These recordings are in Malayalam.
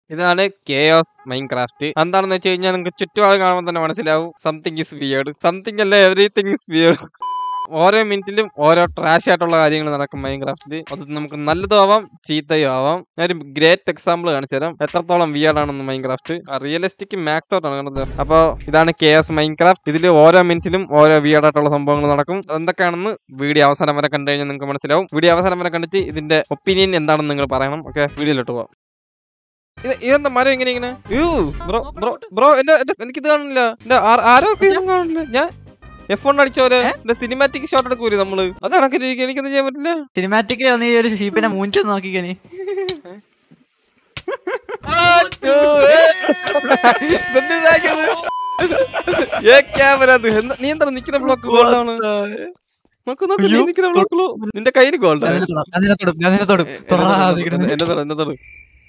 ഇതാണ് കേയോസ് മൈൻക്രാഫ്റ്റ് എന്താണെന്ന് വെച്ച് കഴിഞ്ഞാൽ നിങ്ങൾക്ക് ചുറ്റുപാട് കാണുമ്പോൾ തന്നെ മനസ്സിലാവും സംതിങ് ഇസ് വിയേർഡ് സംതിങ് അല്ല എവറിത്തിങ് ഇസ് വിയേർഡ് ഓരോ മിനിറ്റിലും ഓരോ ട്രാഷ് ആയിട്ടുള്ള കാര്യങ്ങൾ നടക്കും മൈൻക്രാഫ്റ്റിൽ അത് നമുക്ക് നല്ലതും ആവാം ചീത്തയും ആവാം ഞാനൊരു ഗ്രേറ്റ് എക്സാമ്പിൾ കാണിച്ചു തരാം എത്രത്തോളം വിയേർഡ് ആണെന്ന് മൈൻക്രാഫ്റ്റ് റിയലിസ്റ്റിക് മാക്സ് ഔട്ട് ആണ് കാണുന്നത് അപ്പോൾ ഇതാണ് കെ എസ് മൈൻക്രാഫ്റ്റ് ഇതിൽ ഓരോ മിനിറ്റിലും ഓരോ വിയേർഡ് ആയിട്ടുള്ള സംഭവങ്ങൾ നടക്കും എന്തൊക്കെയാണെന്ന് വീഡിയോ അവസാനം വരെ കണ്ടു കഴിഞ്ഞാൽ നിങ്ങൾക്ക് മനസ്സിലാവും വീഡിയോ അവസാനം വരെ കണ്ടിട്ട് ഇതിന്റെ ഒപ്പീനിയൻ എന്താണെന്ന് നിങ്ങൾ പറയണം ഓക്കെ വീഡിയോയിലോട്ട് പോവാം ഇത് ഇതെന്താ മരം ഇങ്ങനെ ഇങ്ങനെ യ്യോ, ബ്രോ ബ്രോ ബ്രോ എന്റെ എന്റെ എനിക്കിത് കാണില്ല എന്റെ ആ- ആരോ ഒക്കെ ഇതൊന്നും കാണില്ല ഞാൻ എഫ് വൺ അടിച്ച പോലെ എന്റെ സിനിമാറ്റിക് ഷോട്ട് എടുക്കൂലേ നമ്മള് അത് കണക്കിന് എനിക്ക് എനിക്കൊന്നും ചെയ്യാൻ പറ്റില്ല സിനിമാറ്റിക്കലി വന്ന് ഈ ഒരു ഷീപ്പിനെ മൂഞ്ചു നോക്കിക്കോ നീ ഇതെന്ത് ഇതാക്കിയത്? ഏ ക്യാമറ അത് എന്താ- നീ എന്താ നിക്കുന്ന ബ്ലോക്ക് ഗോൾഡാണ് നോക്ക് നോക്ക് നീ നിക്കുന്ന ബ്ലോക്ക് നിന്റെ കയ്യിൽ ഗോൾഡ് അതിനെ തൊടും, അതിനെ തൊടും, അതിനെ തൊടും. തൊടാതിരിക്കരുത്. എന്റെ തൊട എന്റെ തൊട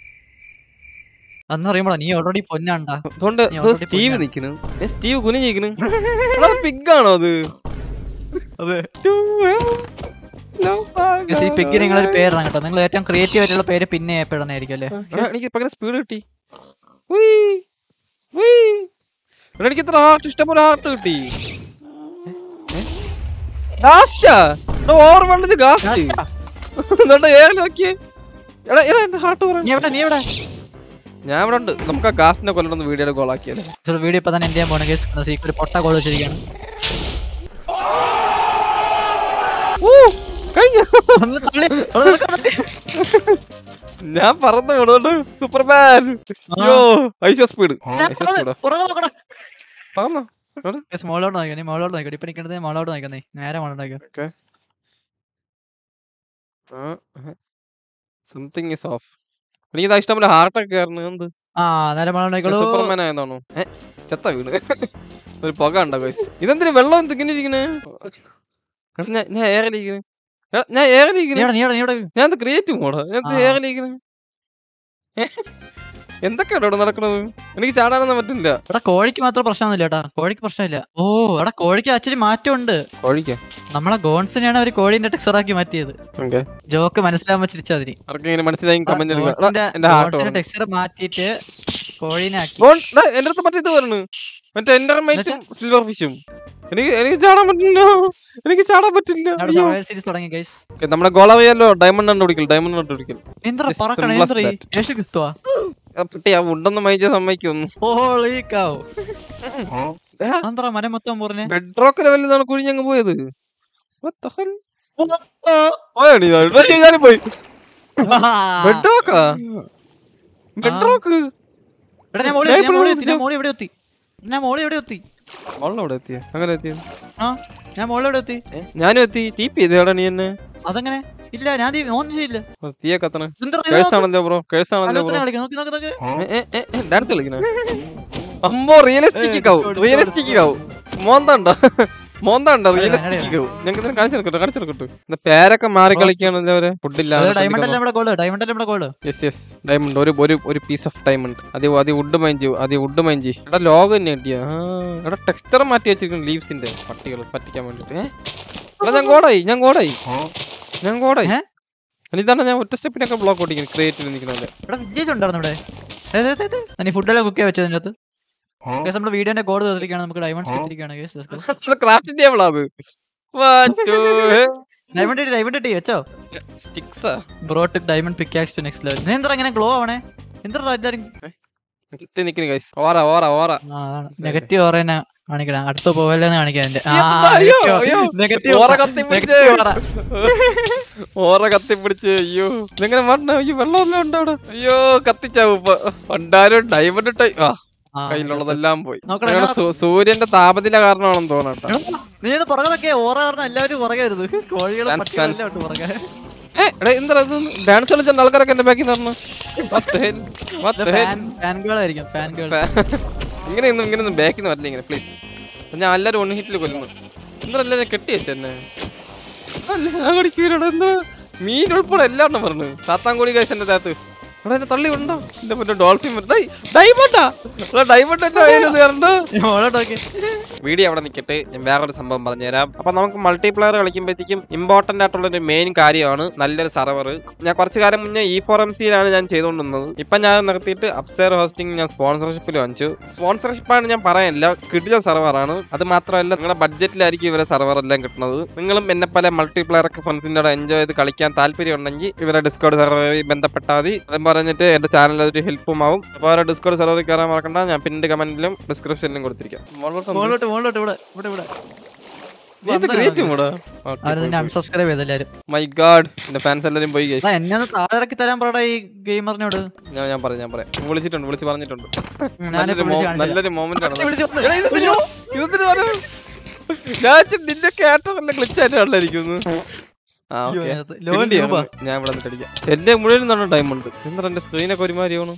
അന്ന് പറയുമ്പോഴാ നീ ഓൾറെഡി പൊന്നാണ്ടാ അതുകൊണ്ട് നീ already സ്റ്റീവ് പൊന്നാണ്. നിക്കണ് ഏ സ്റ്റീവ് കുനിഞ്ഞിരിക്കണ് പിഗ് ആണോ അത് അതെ ടു, ഏ, ലോ, ആ, ഈ പെഗ് നിങ്ങളൊരു പേരാണ് കേട്ടോ നിങ്ങൾ ഏറ്റവും ക്രിയേറ്റീവ് ആയിട്ടുള്ള പേര് പിന്നെ എപ്പോഴായിരിക്കും അല്ലേ എടാ, എനിക്ക് പകരം സ്പീഡ് കിട്ടി ഉയ്, ഉയ്. എടാ, എനിക്ക് ഇത്ര ഹാർട്ട് ഇഷ്ടംപോലെ ഹാർട്ട് കിട്ടി ഓവർ വേണ്ടത് ഗാസ്റ്റ് എന്നിട്ട് ഏറെ നോക്കിയേ എടാ എടാ എന്റെ ഹാർട്ട് പറയാം നീ എവിടെ നീ എവിടെ ഞാൻ ഇവിടെ ഉണ്ട് നമുക്ക് ആ ഗാസ്റ്റിനെ കൊല്ലണം വീഡിയോയിൽ ഗോളാക്കിയാലേ വീഡിയോ ഇപ്പൊ തന്നെ എന്ത് ചെയ്യാൻ പോണ കേസ് സീക്രട്ട് പൊട്ട കോൾ വെച്ചിരിക്കുകയാണ് ഊ, കഴിഞ്ഞു ഒന്ന് തള്ളി, ഒന്ന് നടക്കാൻ നിർത്തി. ഞാൻ പറന്നു വിടുന്നുണ്ട് സൂപ്പർമാൻ അയ്യോ ഐശോ സ്പീഡ് ഞാൻ ഐശോ പുറകെ- സ്പീഡോ പുറകെ നോക്കടാ. പറന്നോ Guys, മോളോട്ട് നോക്കിയോ നീ മോളോട്ട് നോക്കിയോ ഇപ്പൊ നിൽക്കുന്നത് മോളോട്ട് നോക്കുന്നേ നേരെ മോളോട്ട് നോക്കിയോ സംതിങ് ഇസ് ഓഫ് എനിക്ക് ഇതാ ഇഷ്ടംപോലെ ഹാർട്ടൊക്കെ ആയിരുന്നു എന്ത് ആ നേരെ മോളോട്ട് നോക്കിയോളൂ സൂപ്പർമാൻ ആയതാണോ ഏ, ചത്ത വീണ് ഒരു പുക ഉണ്ടോ ഗൈസ് ഇതെന്തിന് വെള്ളം എന്ത് ഇങ്ങനെ ഇരിക്കണേ എടാ, ഞാൻ ഞാൻ ഏറലിരിക്കണേ ഞാൻ നീ ഏറലിരിക്കണേ എവിടെ നീ എവിടെ നീ എവിടെ ഞാൻ എന്ത് ക്രിയേറ്റീവ് മോഡാ ഞാൻ എന്ത് ആ. ഏറലിരിക്കണേ എന്തൊക്കെയാണ് ഇവിടെ നടക്കണത് എനിക്ക് ചാടാനൊന്നും പറ്റില്ല എടാ കോഴിക്ക് മാത്രം പ്രശ്നമൊന്നുമില്ല കേട്ടാ കോഴിക്ക് പ്രശ്നമില്ല ഓ എടാ കോഴിക്ക് ആക്ച്വലി മാറ്റമുണ്ട് കോഴിക്കാ നമ്മളെ ഗോൺസിനെയാണ് അവർ കോഴിന്റെ ടെക്സ്ചർ ആക്കി മാറ്റിയത് ഓക്കെ ജോക്ക് മനസ്സിലാവാൻ വെച്ചിരിച്ചാ അതിന് ആർക്കെങ്കിലും മനസ്സിലായി കമന്റ് എടുക്കുക എന്റെ ഹാർട്ട് ടെക്സ്ചർ മാറ്റിയിട്ട് കോഴിനെ ആക്കി ഓൺ, ഡാ, എന്റെ അടുത്ത് മറ്റേ ഇത് പറഞ്ഞു മറ്റേ എന്റർമൈറ്റും സിൽവർ ഫിഷും എനിക്ക് എനിക്ക് ചാടാൻ പറ്റില്ല എനിക്ക് ചാടാൻ പറ്റില്ല അയ്യോ. സീരീസ് തുടങ്ങി ഗൈസ് Okay, നമ്മുടെ ഗോൾ അറിയാലോ ഡയമണ്ട് കണ്ടുപിടിക്കൽ ഡയമണ്ട് കണ്ടുപിടിക്കൽ എന്താ This പറക്കണ simple as എന്താ that. യേശു ക്രിസ്തുവാ ആ പെട്ടി ആ ഉണ്ടെന്ന് മൈജ സമ്മതിക്കൊന്നു ഹോളി കൗ എന്താ മരം മൊത്തം പറഞ്ഞേ ബെഡ് റോക്ക് ലെവലിൽ നിന്നാണ് കുഴിഞ്ഞങ്ങ് പോയത് What the hell? പോയോ നീ ഇതാ? ഇതാ ഞാനും പോയി ബെഡ് റോക്കാ ബെഡ് റോക്ക് എടാ ഞാൻ മോളി ഞാൻ ഞാൻ ഇപ്പോഴും മോളി വിളിച്ചു. ഞാൻ മോളി എവിടെ എത്തി ഞാൻ മോളി എവിടെ എത്തി അവിടെ എത്തിയ അങ്ങനെ എത്തിയ ആ ഞാൻ മോളി എവിടെ എത്തി ഞാനും എത്തി ടീപ്പ് ചെയ്ത് എവിടെ നീ എന്നെ അതെങ്ങനെ ഇല്ല ഞാൻ തീ- ഒന്നും ചെയ്യില്ല ഓ, തീയെ കത്തണ ഇതെന്താ ഇത് കേഴ്സ് നോക്ക്. ആണല്ലോ ബ്രോ കേഴ്സ് ആണല്ലോ ആലോചന ബ്രോ കളിക്കാം. നോക്ക് നോക്ക് നോക്ക് ഡാൻസ് കളിക്കണ അമ്മോ റിയലിസ്റ്റിക് കാവും റിയലിസ്റ്റിക് കാവും മോന്തണ്ടോ മോന്തണ്ടോ റിയലിസ്റ്റിക് കാവും ഞങ്ങൾക്ക് ഇതിനെ കാണിച്ചെടുക്കട്ടെ കാണിച്ചെടുക്കട്ടെ ഇത് പേരൊക്കെ മാറി കളിക്കുകയാണല്ലോ അവരെ ഫുഡില്ല ഡയമണ്ട് അല്ലേ നമ്മുടെ ഗോള് ഡയമണ്ട് അല്ലേ നമ്മുടെ ഗോള് യെസ് യെസ് ഡയമണ്ട് ഒരു ഒരു ഒരു പീസ് ഓഫ് ഡയമണ്ട് അത് അത് വുഡ് മൈൻ ചെയ്യും അത് വുഡ് മൈൻ ചെയ്യും എടാ ലോഗ് തന്നെ കിട്ടിയ എടാ ടെക്സ്ചർ മാറ്റി വെച്ചിരിക്കുന്നു ലീവ്സിന്റെ പട്ടികൾ പറ്റിക്കാൻ വേണ്ടിട്ട് ഏ? എടാ ഞാൻ കോടായി ഞാൻ കോടായി ഞാൻ കോടായി ഏ? ഇതാണ് ഞാൻ ഒറ്റ സ്റ്റെപ്പിനൊക്കെ ബ്ലോക്ക് ഓടിക്കുന്നത് ക്രിയേറ്റീവ് നിൽക്കുന്നത് ഇവിടെ വില്ലേജ് ഉണ്ടായിരുന്നു ഇവിടെ ദേ, ദേ, ദേ, ദേ. നീ ഫുഡെല്ലാം കുക്ക് ചെയ്യാൻ വെച്ചത് അതിൻ്റെ അകത്ത് ഗൈസ് നമ്മുടെ വീഡിയോന്റെ കോഡ് തീർത്തിരിക്കുകയാണ് നമുക്ക് ഡയമണ്ട്സ് കിട്ടിയിരിക്കുകയാണ് ഗൈസ് ക്രാഫ്റ്റ് ടേബിൾ അത് ഡയമണ്ട് ഇട്ട് ഡയമണ്ട് ഇട്ട് വെച്ചോ സ്റ്റിക്സാ brought diamond pickaxe to next level നീ എന്താ ഇങ്ങനെ ഗ്ലോ ആവണേ എന്താ എല്ലാരും കിട്ടി നിക്കുന്നു ഗൈസ് ഓറ ഓറ ഓറ നെഗറ്റീവ് ഓറേനെ കാണിക്കണം അടുത്ത പോവല്ലെന്ന് കാണിക്കാൻ എന്റെ എന്താ? അയ്യോ, അയ്യോ. ഓറ കത്തി പിടിച്ച് ഓറ കത്തി പിടിച്ച് അയ്യോ ഇതെങ്ങനെ മണ്ണ അയ്യോ വെള്ളമെല്ലാം ഉണ്ട് അവിടെ അയ്യോ കത്തിച്ചാവും ഇപ്പൊ പണ്ടാരും ഡയമണ്ട് ടൈ ആ കയ്യിലുള്ളതെല്ലാം പോയി നോക്കടാ, ഞങ്ങളുടെ സൂ- സൂര്യന്റെ താപനില കാരണമാണെന്ന് തോന്നട്ടോ നീ ഇത് പുറകെ ഓറ കാരണം എല്ലാവരും പുറകെ വരുത് കോഴികളും Fans, പട്ടികളും എല്ലാം ഉണ്ട് പുറകെ ഏ എടാ എന്താ ഡാൻസ് കളിച്ച ആൾക്കാരൊക്കെ എന്റെ ബാക്കിൽ നിന്ന് ഫാൻ ഗേൾ ആയിരിക്കും ഫാൻ ഗേൾ ഇങ്ങനെയൊന്നും ഇങ്ങനെയൊന്നും ബാക്കിൽ നിന്ന് വരില്ല ഇങ്ങനെ പ്ലീസ് ഞാൻ എല്ലാരും ഒന്ന് ഹിറ്റിൽ കൊല്ലുന്നു എന്താ എല്ലാരും കെട്ടി വെച്ചെന്നെ അല്ല ഞാൻ കടിക്കൂലോ എന്താ മീൻ ഉൾപ്പെടെ എല്ലാം പറഞ്ഞു സാത്താൻ കൂടി കഴിച്ച എന്റെ താത്ത് എടാ എന്നെ തള്ളി ഉണ്ടോ എന്റെ മറ്റേ ഡോൾഫിൻ ഡൈമണ്ടാ ഡൈമണ്ട് എന്റെ കയ്യിൽ കയറണ്ടോ മോളോട്ടൊക്കെ വീഡിയോ അവിടെ നിൽക്കട്ടെ ഞാൻ വേറൊരു സംഭവം പറഞ്ഞുതരാം അപ്പൊ നമുക്ക് മൾട്ടിപ്ലെയർ കളിക്കുമ്പോഴത്തേക്കും ഇമ്പോർട്ടന്റ് ആയിട്ടുള്ള ഒരു മെയിൻ കാര്യമാണ് നല്ലൊരു സർവർ ഞാൻ കുറച്ച് കാലം മുന്നേ ഇ ഫോർ എം സിയിലാണ് ഞാൻ ചെയ്തുകൊണ്ടിരുന്നത് ഇപ്പൊ ഞാൻ നിർത്തിയിട്ട് അപ്സെയർ ഹോസ്റ്റിംഗ് ഞാൻ സ്പോൺസർഷിപ്പിൽ വാങ്ങിച്ചു സ്പോൺസർഷിപ്പാണ് ഞാൻ പറയാനില്ല കിട്ടിയ സർവറാണ് അത് മാത്രമല്ല നിങ്ങളുടെ ബഡ്ജറ്റിലായിരിക്കും ഇവരെ സർവർ എല്ലാം കിട്ടുന്നത് നിങ്ങളും എന്നെ പോലെ മൾട്ടിപ്ലെയർ ഒക്കെ ഫ്രണ്ട്സിൻ്റെ കൂടെ എൻജോയ് ചെയ്ത് കളിക്കാൻ താല്പര്യം ഉണ്ടെങ്കിൽ ഇവരെ ഡിസ്കോഡ് സർവറിൽ ബന്ധപ്പെട്ടാൽ മതി അതും പറഞ്ഞിട്ട് എന്റെ ചാനൽ ഒരു ഹെൽപ്പും ആവും അപ്പോൾ അവരെ ഡിസ്കോഡ് സർവറിൽ കയറാൻ മറക്കണ്ട ഞാൻ പിന്നിന്റെ കമന്റിലും ഡിസ്ക്രിപ്ഷനിലും കൊടുത്തിരിക്കാം മോളോട്ട് മോളോട്ട് ഇവിടെ ഇവിടെ ഇവിടെ നീ ഇത് creative മോഡാ? Okay, അവര് പോയി, തന്നെ പോയി. അൺസബ്സ്ക്രൈബ് ചെയ്തെല്ലാരും My God, എന്റെ ഫാൻസ് എല്ലാരും പോയി guys. എടാ, എന്നെ ഒന്ന് താഴെ ഇറക്കി തരാൻ പറയടാ ഈ ഗെയിമറിനോട് ഞാൻ ഞാൻ പറയാം ഞാൻ പറയാം വിളിച്ചിട്ടുണ്ട് വിളിച്ച് പറഞ്ഞിട്ടുണ്ട് ഞാനിപ്പോ നല്ലൊരു വിളിച്ച് മോ- കാണിച്ചു നല്ലൊരു മോമെന്റ് ആണ് വിളിച്ച് വന്ന്. എടാ, ഇതെന്തിനാ? ഇതെന്തിനാ സാധനം? ഞാൻ വിചാരിച്ചു നിന്റെ ക്യാരക്ടർ ഗ്ലിച്ച് ആയിട്ടാണല്ലായിരിക്കുന്നു ആ അയ്യോ, ഓക്കെ അതിനകത്ത് ലോൺ രൂപ. ഞാൻ ഇവിടെ നിന്നിട്ട് അടിക്കാം എന്റെ മുഴുവൻ തന്നെ ഡയമണ്ട് എന്താ എന്റെ സ്ക്രീനൊക്കെ ഒരുമാതിരിയാണ്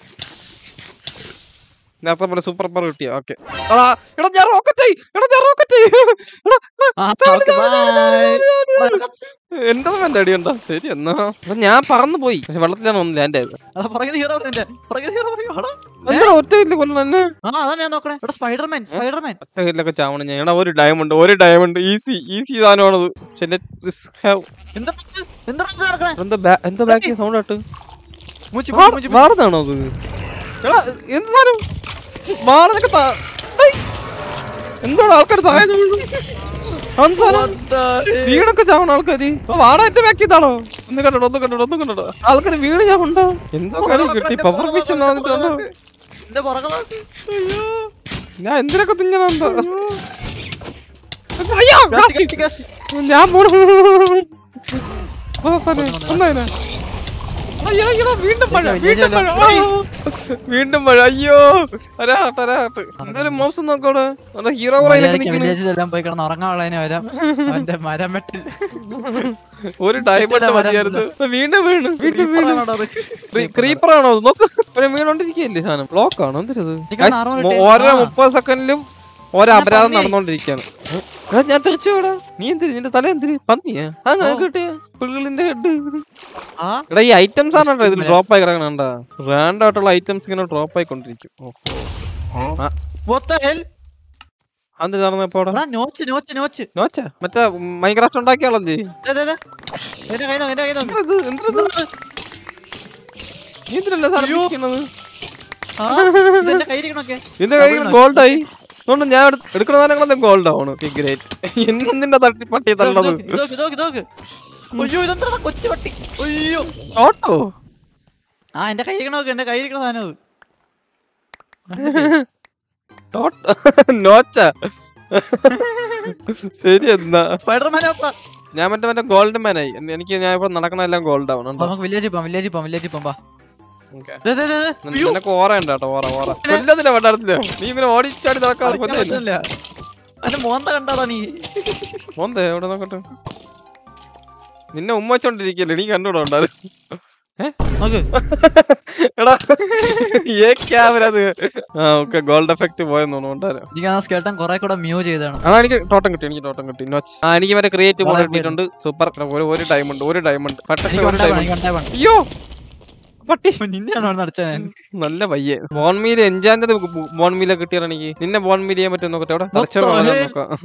നേരത്തെ പോലെ സൂപ്പർ പവർ കിട്ടിയ ഓക്കെ എടാ എടാ ഞാൻ റോക്കറ്റ് എടാ ഞാൻ റോക്കറ്റ് ആ, okay, bye. എന്റെ എന്റെ അടിയുണ്ടോ ശരി എന്നാ അപ്പൊ ഞാൻ പറന്നു പോയി പക്ഷെ വെള്ളത്തിലാണ് ഒന്ന് ലാൻഡ് ആയത് അതാ പുറകിൽ ഹീറോ വരുന്നുണ്ട് പുറകിൽ ഹീറോ പറയും ആടാ. എന്താ ഒറ്റ ഇല്ല കൊല്ലം തന്നെ ആ അതാ ഞാൻ നോക്കണേ ഇവിടെ സ്പൈഡർമാൻ സ്പൈഡർമാൻ ഒറ്റ ഹില്ലൊക്കെ ചാവണം ഞാൻ എടാ ഒരു ഡയമണ്ട് ഒരു ഡയമണ്ട് ഈസി ഈസി സാധനമാണത് പക്ഷെ let this have- എന്താ എന്താ ഇത് നടക്കണേ എന്താ ബാ- എന്താ ബാക്കി സൗണ്ട് ആട്ട് മൂച്ചി മൂച്ചി, മൂച്ചി വാടുന്നാണോ അത് എടാ എന്ത് സാധനം വാടനൊക്കെ എന്താണ് ആൾക്കാർ താഴെ വീഴുന്നു? അതെന്ത് സാധനം? വീടൊക്കെ ചാവണ ആൾക്കാര് വാട എന്റെ ബാക്കി ഇതാണോ ഒന്ന് കണ്ടോ ഒന്ന് കണ്ടോ ഒന്ന് കണ്ടോ ആൾക്കാർ വീട് ചാവണ്ടോ എന്തോ കാര്യം കിട്ടി പവർ ഫിഷൻ വന്നിട്ടുണ്ടോ എന്റെ പുറകെ നോക്ക്. അയ്യോ ഞാൻ എന്തിനൊക്കെ തിന്നണം എന്താ അയ്യോ ഗാസ് കിട്ടി, ഗാസ്. ഞാൻ പോണു ഒന്നതിനാ അയ്യോ അയ്യോ വീണ്ടും മഴ വീണ്ടും മഴ ആ. വീണ്ടും മഴ അയ്യോ ഒരാട്ട് ഒരാട്ട് എന്തായാലും മോപ്സ് നോക്കോടെ ഹീറോ കുറയിലൊക്കെ മര്യാദയ്ക്ക് നിൽക്കുന്നു വില്ലേജിലെല്ലാം പോയി കിടന്ന് ഉറങ്ങാനുള്ളതിനെ വരാം അവന്റെ മരം വെട്ടിൽ ഒരു ഡയമണ്ട് മരം മതിയായിരുന്നു വീണ്ടും വീണ് വീണ്ടും വീണ് ആണോടാ അത്? ക്രീപ്പർ ആണോ അത്? നോക്ക് ഒരു വീണോണ്ടിരിക്കുകയല്ലേ സാധനം ബ്ലോക്ക് ആണോ എന്തിനത് എനിക്ക് normal ഇട്ടേ. ഓരോ ആ. മുപ്പത് സെക്കൻഡിലും ഓരോ അപരാധം പന്നി. നടന്നുകൊണ്ടിരിക്കുകയാണ് എടാ ഞാൻ തിരിച്ചു വിടാ നീ എന്തിരി നിന്റെ തല എന്തിരി പന്നിയാ അങ്ങനെ ഓ. കിട്ടിയ പുള്ളിന്റെ ഹെഡ് ആ എടാ ഈ ഐറ്റംസ് ആണ് കേട്ടോ ഇതിൽ ഡ്രോപ്പ് ആയി കിടക്കണണ്ട റാൻഡ് ആയിട്ടുള്ള ഐറ്റംസ് ഇങ്ങനെ ഡ്രോപ്പ് ആയിക്കൊണ്ടിരിക്കും ഓ. What the hell? അത് നടന്നപ്പോ എടാ, നോച്ച് നോച്ച് നോച്ച് നോച്ച മറ്റേ മൈൻക്രാഫ്റ്റ് ഉണ്ടാക്കിയാളല്ലേ ദേ, ദേ, ദേ. എന്റെ കൈ നോക്ക്, എന്റെ കൈ നോക്ക്. ഇത് എന്തിനത്? നീ എന്തിനല്ല സാധനം ഇരിക്കുന്നത്? ആ, ഇതെന്റെ കയ്യിലിരിക്കണൊക്കെ. നിന്റെ കൈ ഗോൾഡ് ആയി അതുകൊണ്ട് ഞാൻ എടു- എടുക്കുന്ന സാധനങ്ങളെല്ലാം ഗോൾഡ് ആവണം ഗ്രേറ്റ് എന്തിന്റെ തട്ടി പട്ടി ഇതോക്ക്, തള്ളത് ഇതോക്ക്, ഇതോക്ക്, ഇതോക്ക്, ഇതോക്ക്. അയ്യോ ഇതെന്താ കൊച്ചു പട്ടി അയ്യോ ഓട്ടോ ആ എന്റെ കയ്യിരിക്കണ നോക്ക് എന്റെ കയ്യിരിക്കണ സാധനം അത്. ഓട്ടോ നോച്ച ശരി എന്നാ സ്പൈഡർമാൻ അവസ്ഥ ഞാൻ മറ്റേ മറ്റേ ഗോൾഡ് മാൻ ആയി എൻ- എനിക്ക് ഞാൻ ഇപ്പൊ നടക്കണ എല്ലാം ഗോൾഡ് ആവണം അപ്പൊ നമുക്ക് വില്ലേജിൽ പോവാം വില്ലേജിൽ പോവാം വില്ലേജിൽ പോവാം വാ. Okay. ദേ, ദേ, ദേ, ദേ. അയ്യോ, നിനക്ക് ഓറ ഉണ്ട് കേട്ടോ ഓറ ഓറ കൊല്ലത്തില്ല വേണ്ടായിരുന്നില്ല നീ ഇങ്ങനെ ഓടിച്ചാടി നടക്കാതെ കളിക്കാൻ കൊല്ലത്തില്ല പറ്റുന്നില്ല. അതിന്റെ മോന്ത കണ്ടാടാ നീ മോന്തേ എവിടെ നോക്കട്ടെ നിന്നെ ഉമ്മ വെച്ചോണ്ടിരിക്കല്ലേ നീ കണ്ടുകൂടെ ഉണ്ടായിരുന്നു നോക്ക് എടാ ഏ ക്യാമറ അത് ആ ഓക്കെ ഗോൾഡ് എഫക്ട് പോയെന്ന് തോന്നുന്നു എനിക്ക് ആ സ്കേട്ടൻ കുറെ കൂടെ മ്യൂ ചെയ്താണ് ആ എനിക്ക് ടോട്ടം കിട്ടി എനിക്ക് ടോട്ടം കിട്ടി നോച്ച് ആ എനിക്ക് മറ്റേ ക്രിയേറ്റീവ് മോഡ് വളരെ കിട്ടിയിട്ടുണ്ട് സൂപ്പർ ഒരു ഒരു ഡയമണ്ട് ഒരു ഡയമണ്ട് പെട്ടെന്ന് എനിക്ക് ഒരു ഉണ്ടാവണം diamond. എനിക്ക് ഉണ്ടാവണം അയ്യോ പട്ടി നിന്നെയാണോ നടച്ചത് നല്ല പയ്യെ ബോൺമീൽ എൻജാൻഡ് ബോൺമീല കിട്ടിയാണ് എനിക്ക് നിന്നെ ബോൺമീൽ ചെയ്യാൻ പറ്റും നോക്കട്ടെ അവിടെ തലച്ചോറ് the വളരാൻ hell? നോക്കാം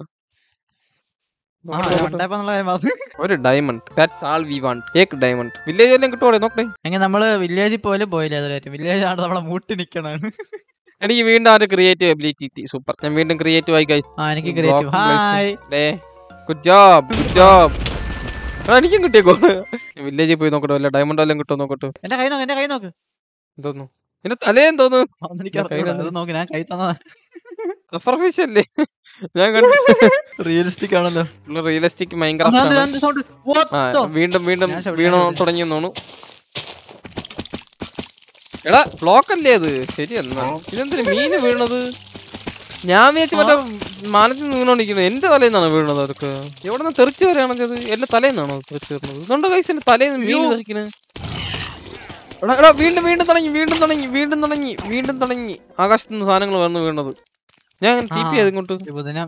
ആ ഞാൻ ഉണ്ടായപ്പോന്നുള്ള കാര്യം പറഞ്ഞു. ഒരു diamond that's all we want ഏക് ഡയമണ്ട് വില്ലേജ് എല്ലാം കിട്ടുവാടെ നോക്കട്ടെ എങ്കിൽ നമ്മള് വില്ലേജിൽ പോലും പോയില്ല അതുവരെ വില്ലേജ് ആണ് നമ്മളെ മൂട്ടി നിക്കണാണ് എനിക്ക് വീണ്ടും ആ ഒരു ക്രിയേറ്റീവ് എബിലിറ്റി സൂപ്പർ ഞാൻ വീണ്ടും ക്രിയേറ്റീവ് ആയി ഗൈസ് ആ എനിക്ക് creative Block place. Hi day good job good job എനിക്കും കിട്ടിയ ഗോൾ വില്ലേജിൽ പോയി നോക്കട്ടെ വല്ല ഡയമണ്ട് വല്ലതും കിട്ടുമോ നോക്കട്ടെ എന്റെ കൈ നോക്ക് എന്റെ കൈ നോക്ക് എന്തോന്നു എന്റെ തലേന്ന് തോന്നുന്നു അതൊന്നും എനിക്ക് ഞാൻ കൈ അറിഞ്ഞൂടാ. തന്നു. അത് നോക്ക് ഞാൻ കൈ തന്നതാ റഫർ ഫിഷ് അല്ലേ ഞാൻ കണ്ടു റിയലിസ്റ്റിക് ആണല്ലോ റിയലിസ്റ്റിക് ആ, മൈൻക്രാഫ്റ്റ് ഞാൻ- ആണ് ഞാൻ sound. What ആ the? വീണ്ടും വീണ്ടും ഞാൻ ചവിട്ടാൻ വീണോ പറ്റില്ല. തുടങ്ങി തോന്നുന്നു എടാ ബ്ലോക്ക് അല്ലേ അത് ശരി എന്നാ ഇതെന്തിന് മീന് വീണത് ഞാൻ വിചാരിച്ചു മറ്റേ മാനത്തിൽ നിന്ന് വീണോണ്ടിരിക്കുന്നത് എന്റെ തലേന്ന് നിന്നാണ് വീണത് അതൊക്കെ എവിടെ നിന്ന് തെറിച്ചു വരികയാണെങ്കിൽ അത് എന്റെ തലേന്ന് നിന്നാണോ തെറിച്ചു വരുന്നത് ഇതുകൊണ്ട് കൈസ് എന്റെ തലേന്ന് മീൻ തെറിക്കണേ എടാ എടാ വീണ്ടും വീണ്ടും തുടങ്ങി വീണ്ടും തുടങ്ങി വീണ്ടും തുടങ്ങി വീണ്ടും തുടങ്ങി ആകാശത്ത് നിന്ന് സാധനങ്ങൾ വന്ന് വീണത് ഞാൻ ടി പി ആ. ചെയ്ത് ഇങ്ങോട്ട് ഇപ്പൊ ഇതിനെ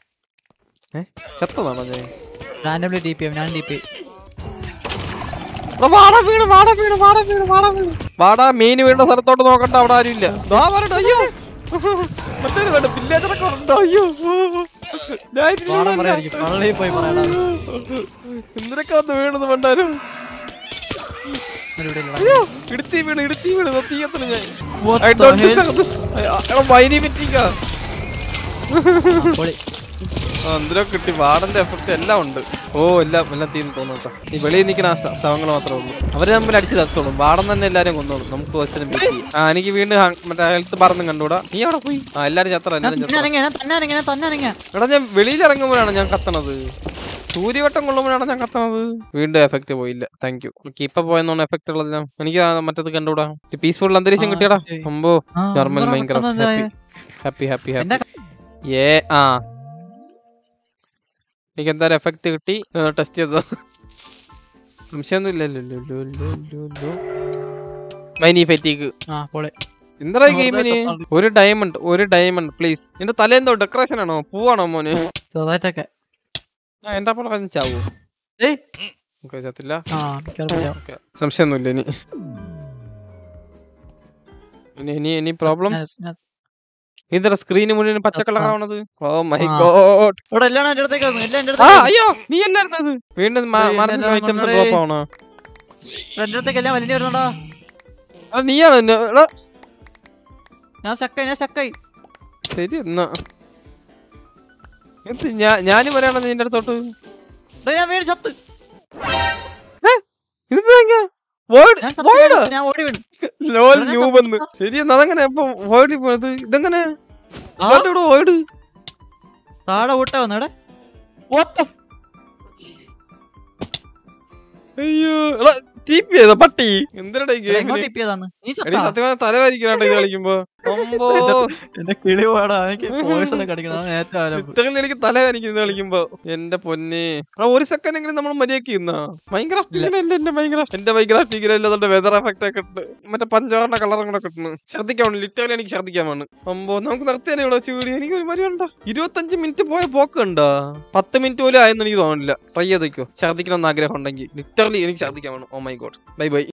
ചത്തതാണോ ഞാൻ റാൻഡംലി ടി പി ഞാൻ ടി പി എടാ, വാട വീണ് വാട വീണ് വാട വീണ് വാട വീണ് വാട മീൻ വീണ്ട സ്ഥലത്തോട്ട് നോക്കണ്ട അവിടെ ആരും ഇല്ല ദാ വരട്ടെ അയ്യോ മറ്റേ വേണ്ട വില്ലേജറൊക്കെ വരണ്ട അയ്യോ ഞാൻ ഇതിന് പാടം വീണില്ല. പറയായിരിക്കും പള്ളിയിൽ പോയി പറയടാ എന്തിനൊക്കെ വന്ന് വീണെന്ന് വേണ്ടാരും ഇവിടെ ഇല്ലടാ. അയ്യോ ഇടുത്തി വീണ് ഇടുത്തി വീണ് ദാ തീയത്തിന് ഞാൻ What I the don't hell? deserve this. എടാ വൈരി പറ്റിക്ക ആ, പൊളി. എന്തിനോ കിട്ടി വാടന്റെ എഫക്ട് എല്ലാം ഉണ്ട് ഓ എല്ലാം എല്ലാം തീർന്നു തോന്നുന്നു കേട്ടോ ഈ വെളിയിൽ നിൽക്കുന്ന ശവങ്ങൾ മാത്രമേ ഉള്ളൂ അവര് തമ്മിൽ അടിച്ച് തത്തോളും വാടം തന്നെ എല്ലാരും കൊന്നോളും നമുക്ക് കുറച്ചു വെയിറ്റ് ചെയ്യാം ആ എനിക്ക് വീണ്ടും ഹ- മറ്റേ ഹെൽത്ത് പറഞ്ഞും കണ്ടൂടാ നീ അവിടെ പോയി ആ എല്ലാരും ചത്ര ഞാൻ എല്ലാരും തന്നെ ചത്ര അനങ്ങിയ, ഞാൻ തന്നെ അനങ്ങിയ, ഞാൻ തന്നെ അനങ്ങിയ. എടാ ഞാൻ വെളിയിൽ ഇറങ്ങുമ്പോഴാണ് ഞാൻ കത്തണത് സൂര്യവട്ടം കൊള്ളുമ്പോഴാണ് ഞാൻ കത്തണത് വീണ്ടും എഫക്ട് പോയില്ല താങ്ക് യു ഇപ്പൊ പോയെന്നോണ്ട് എഫക്ട് ഉള്ളത് ഞാൻ എനിക്ക് ആ മറ്റത് കണ്ടുകൂടാ പീസ്ഫുൾ അന്തരീക്ഷം ആ, കിട്ടിയടാ ശരി. അമ്പോ ആ, നോർമൽ എന്താടാ മൈൻക്രാഫ്റ്റ് പെട്ടെന്ന് ഹാപ്പി ഇതായെ? ഹാപ്പി ഹാപ്പി എന്റെ ഹാപ്പി ഏ ആ എനിക്ക് എന്തായാലും എഫക്ട് കിട്ടി ടെസ്റ്റ് ചെയ്തത് സംശയമൊന്നും ഇല്ലല്ലോ മൈനി ഫെറ്റീക്ക് ആ, പൊളി. എന്താ ഈ വെറുതെ ഗെയിമിന് തപ്പാടി. ഒരു ഡയമണ്ട് ഒരു ഡയമണ്ട് പ്ലീസ് നിന്റെ തലേന്തോ ഡെക്കറേഷൻ ആണോ പൂവാണോ മോന് ചെറുതായിട്ടൊക്കെ. ആ എന്റെ അപ്പോൾ ചാവോ ഏയ്. ഓക്കെ ചത്തില്ല ആ, മിക്കവാറും പൊളിയാവും. ഓക്കെ സംശയമൊന്നുമില്ല ഇനി ഇനി ഇനി ഇനി പ്രോബ്ലംസ് ഞാൻ- ഞാൻ- ഇതര സ്ക്രീന് മുഴുവൻ പച്ച ചത്താ. കളർ ആവണത് ഓ മൈ ആ. ഗോഡ് ഇവിടെ എല്ലാം എന്റെ അടുത്തേക്ക് വന്നു, എല്ലാം എന്റെ ആ അടുത്തേക്ക് വന്നു. അയ്യോ നീ അല്ലായിരുന്നത് വീണ്ടും ഏയ്, മനസ്സിൽ എന്നെ ഐറ്റംസ് കൊണ്ടുപോയി. ഡ്രോപ്പ് ആവണ ഇവിടെ എന്റെ അടുത്തേക്ക് എല്ലാം വലിഞ്ഞു വരുന്നുണ്ടാ അത് നീയാണ് എന്നെ- എടാ, ഞാൻ സക്കായി ഞാൻ സക്കായി ശരി എന്നാ എന്ത് ഞാൻ ഞാനും വരാണോ നിന്റെ അടുത്തോട്ട് ഇവിടെ ഞാൻ വീണ് ചത്ത് ഇത് തേങ്ങ വേർഡ് ഞാൻ ചത്ത് വേർഡ് വീണ്, ഞാൻ ഓടി വീണു ലോൽ ഇവിടെ ന്യൂബ് എന്ന് ശരി എന്നാ അതെങ്ങനെ ഇപ്പൊ വേർഡിൽ പോയത് ഇതെങ്ങനെ ആ? ഇവിടെ വേർഡ് താഴെ ഊട്ട വന്നു ഇവിടെ What the f- അയ്യോ എടാ ടീപ്പ് ചെയ്ത പട്ടി എന്തിനാ ഈ ഇവിടെ എങ്ങോട്ട് ഗെയിമില് ടിപ്പ് ചെയ്താന്ന് നീ എടി ചത്താ? സത്യമായ തലവായിരിക്കണോ ഇത് കളിക്കുമ്പോ അമ്പോ എന്റെ കിളി പോടാ എനിക്ക് പോയിസ് ഒക്കെ കടിക്കണം അതാണ് ഏറ്റവും ആരംഭം. ഇത്രയും എനിക്ക് തലവേദനിക്കുന്നത് കളിക്കുമ്പോ എന്റെ പൊന്നെ എടാ, ഒരു സെക്കൻഡ് എങ്കിലും നമ്മൾ മര്യാദക്ക് ഇന്നാ മൈൻക്രാഫ്റ്റ് ഇങ്ങനെ എന്റെ എന്റെ മൈൻക്രാഫ്റ്റ് എന്റെ മൈൻക്രാഫ്റ്റ് ഇങ്ങനെ അല്ലാതെ വെതർ എഫക്റ്റ് ഒക്കെ ഇട്ട് മറ്റേ പഞ്ചവർണ്ണ കളറും കൂടെ കിട്ടുന്നു ഛർദിക്കാൻ വേണം ലിറ്ററലി എനിക്ക് ഛർദിക്കാൻ വേണം അമ്പോ നമുക്ക് നിർത്തിയാലേ ഇവിടെ വെച്ച് വീഡിയോ എനിക്ക് ഒരു മരി ഉണ്ടോ ഇരുപത്തഞ്ച് മിനിറ്റ് പോയ പോക്ക് ഉണ്ടോ പത്ത് മിനിറ്റ് പോലും ആയെന്ന് എനിക്ക് തോന്നുന്നില്ല ട്രൈ ചെയ്തേക്കോ ഛർദിക്കണമെന്ന് ആഗ്രഹം ഉണ്ടെങ്കിൽ ലിറ്ററലി എനിക്ക് ഛർദിക്കാൻ വേണം oh my God bye by